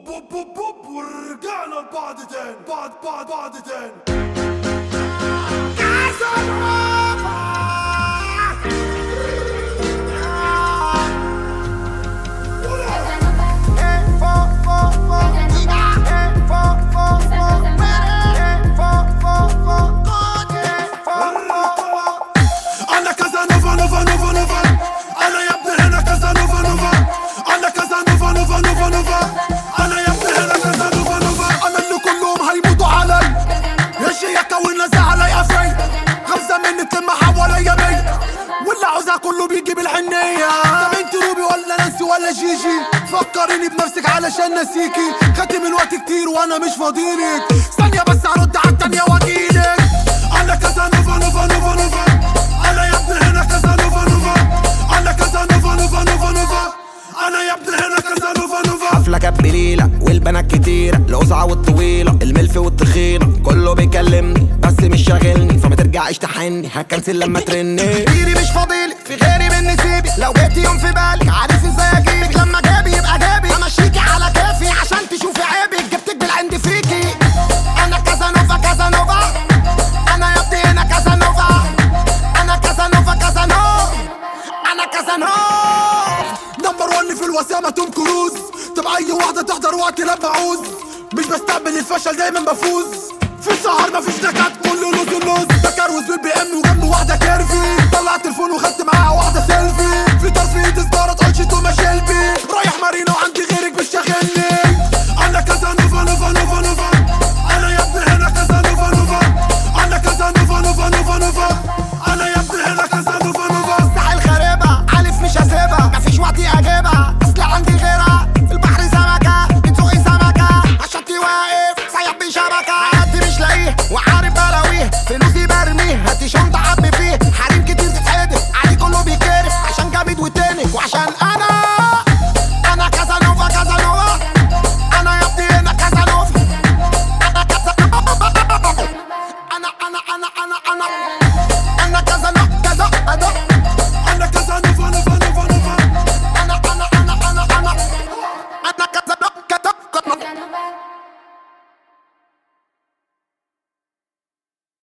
بوب بوب بوب ورجعنا لبعض تاني بعض بعض بعض تاني انا كازانوفا نوفا نوفا نوفا انا يا ابني هنا كازانوفا نوفا انا كازانوفا نوفا نوفا نوفا انا يا ابني هنا كازانوفا نوفا انا اللي كلهم هيموتوا علي يا شيكا والناس علي افي خمسة مني تلم حواليا مية واللي عاوزها كله بيجي بالحنية طب انت روبي ولا نانسي ولا جيجي فكريني بنفسك علشان نسيكي خدت من وقت كتير وانا مش فاضيلك ثانية بس هرد على التانية واجيلك انا كازانوفا نوفا نوفا نوفا انا يا ابني هنا كازانوفا نوفا انا كازانوفا نوفا نوفا نوفا انا يا ابني هنا كازانوفا نوفا حفلة كانت بليلة والبنات كتيرة القصعة والطويلة الملف والتخينة كله بيكلمني بس مش شاغلني فما ترجعش تحني هكنسل لما ترني كتيري مش فاضيلك في غيري مني سيبي لو جيتي يوم في بالك عارف ازاي اجيبك لما جابي يبقى جابي امشيكي على كافي عشان تشوفي عيبك جبتك بالعند فيكي انا كازانوفا كازانوفا انا يا ابني هنا كازانوفا انا كازانوفا كازانوفا انا كازانوفا نمبر ون في الوسامة توم كروز طب اي واحدة تحضر وقت لما اعوز مش بستقبل الفشل دايما بفوز في سهر مفيش نكات كله لوز اللوز بكروز بالبي ام وجنبه واحدة كيرفي طلعت تليفون وخدت معاها واحدة سيلفي في طرف ايدي سجارة تقولش توما شيلبي رايح مارينا وعندي غيرك مش شاغلني